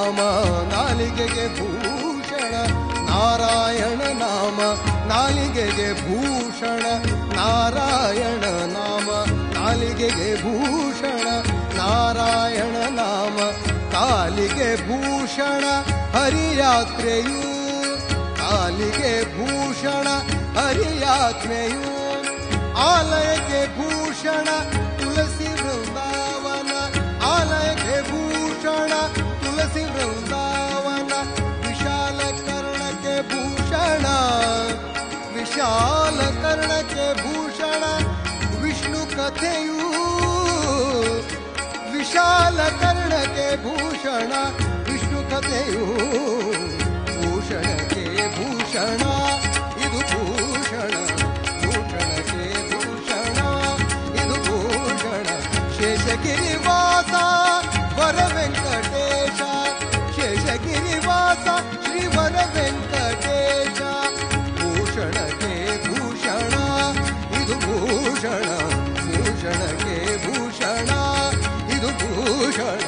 ನಾಮ ನಾಲಿಗೆಗೆ ಭೂಷಣ ನಾರಾಯಣ ನಾಮ ನಾಲಿಗೆಗೆ ಭೂಷಣ ನಾರಾಯಣ ನಾಮ ನಾಲಿಗೆಗೆ ಭೂಷಣ ನಾರಾಯಣ ನಾಮ ಕಾಲಿಗೆ ಭೂಷಣ ಹರಿಯಾತ್ರೆಯು ಕಾಲಿಗೆ ಭೂಷಣ ಹರಿಯಾತ್ರೆಯು ಆಲಯಕ್ಕೆ ಭೂಷಣ ತುಳಸಿ ವೃಂದಾವನ ಆಲಯಕ್ಕೆ ಭೂಷಣ ತುಳಸಿ ವೃಂದಾವನ ವಿಶಾಲ ಕರ್ಣಕ್ಕೆ ಭೂಷಣ ವಿಶಾಲ ಕರ್ಣಕ್ಕೆ ಭೂಷಣ ವಿಷ್ಣು ಕಥೆಯೂ ವಿಶಾಲ ಕರ್ಣಕ್ಕೆ ಭೂಷಣ ವಿಷ್ಣು ಕಥೆಯೂ ಭೂಷಣಕ್ಕೆ ಭೂಷಣ ಇದು ಭೂಷಣ ಭೂಷಣಕ್ಕೆ ಭೂಷಣ ಇದು ಭೂಷಣ ಶೇಷಗಿರಿವಾಸ ವರ ವೆಂಕಟೇಶ ಶೇಷಗಿರಿವಾಸ ಶ್ರೀ ವರ ವೆಂಕಟೇಶ ಭೂಷಣಕ್ಕೆ ಭೂಷಣ ಇದು ಭೂಷಣ ಭೂಷಣಕ್ಕೆ ಭೂಷಣ ಇದು ಭೂಷಣ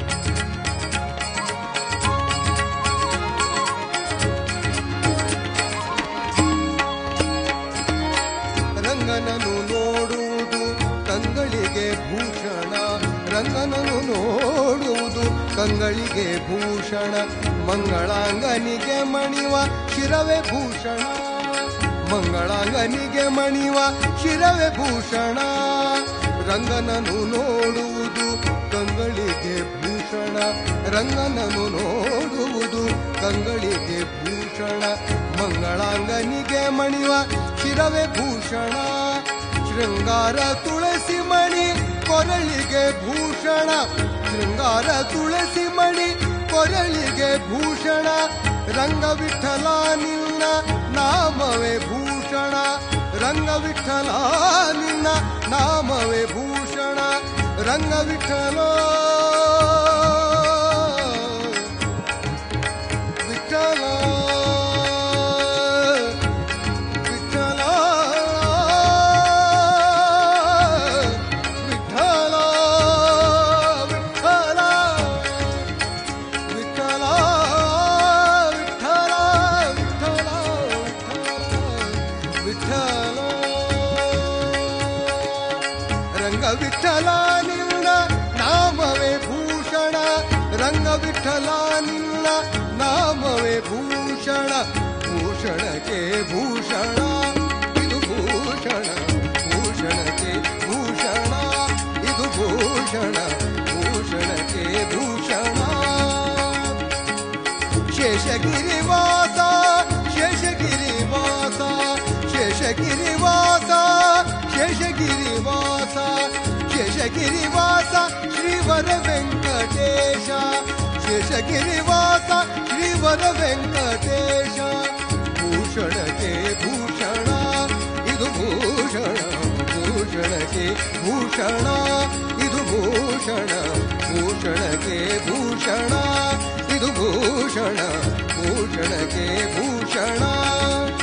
ರಂಗನನ್ನು ನೋಡುವುದು ಕಂಗಳಿಗೆ ಭೂಷಣ ರಂಗನನ್ನು ನೋಡುವುದು ಕಂಗಳಿಗೆ ಭೂಷಣ ಮಂಗಳಾಂಗನಿಗೆ ಮಣಿವ ಶಿರವೇ ಭೂಷಣ ಮಂಗಳಾಂಗನಿಗೆ ಮಣಿವ ಶಿರವೇ ಭೂಷಣ ರಂಗನನ್ನು ನೋಡುವುದು ಕಂಗಳಿಗೆ ಭೂಷಣ ರಂಗನನ್ನು ನೋಡುವುದು ಕಂಗಳಿಗೆ ಭೂಷಣ ಮಂಗಳಾಂಗನಿಗೆ ಮಣಿವ ಶಿರವೇ ಭೂಷಣ ಶೃಂಗಾರ ತುಳಸಿ ಮಣಿ ಕೊರಳಿಗೆ ಭೂಷಣ ಶೃಂಗಾರ ತುಳಸಿ ಮಣಿ ಕೊರಳಿಗೆ ಭೂಷಣ ರಂಗವಿಠಲ ನಿನ್ನ ನಾಮವೇ ಭೂಷಣ ರಂಗವಿಠಲ ನಿನ್ನ ನಾಮವೇ ಭೂಷಣ ರಂಗವಿಠಲ ವಿಠಲ ವಿಠಲ ವಿಠಲ ವಿಠಲ ವಿಠಲ ವಿಠಲ ವಿಠಲ ವಿಠಲ ರಂಗ ವಿಠಲ ನಿನ್ನ ನಾಮವೇ ಭೂಷಣ ರಂಗ ವಿಠಲ ನಿನ್ನ ನಾಮವೇ ಭೂಷಣ ಭೂಷಣಕ್ಕೆ ಭೂಷಣ ಇದು ಭೂಷಣ ಭೂಷಣಕ್ಕೆ ಭೂಷಣ ಇದು ಭೂಷಣ ಭೂಷಣಕ್ಕೆ ಭೂಷಣ ಶೇಷಗಿರಿವಾಸ ಶೇಷಗಿರಿವಾಸ ಶೇಷಗಿರಿವಾಸ ಶೇಷಗಿರಿವಾಸ ಶೇಷಗಿರಿವಾಸ ಶ್ರೀವರ ವೆಂಕಟೇಶ ಶೇಷಗಿರಿವಾಸ ಶ್ರೀವರ ವೆಂಕಟೇಶ ಭೂಷಣಕ್ಕೆ ಭೂಷಣ ಇದು ಭೂಷಣ ಭೂಷಣಕ್ಕೆ ಭೂಷಣ ಇದು ಭೂಷಣ ಭೂಷಣಕ್ಕೆ ಭೂಷಣ ಇದು ಭೂಷಣ ಭೂಷಣಕ್ಕೆ ಭೂಷಣ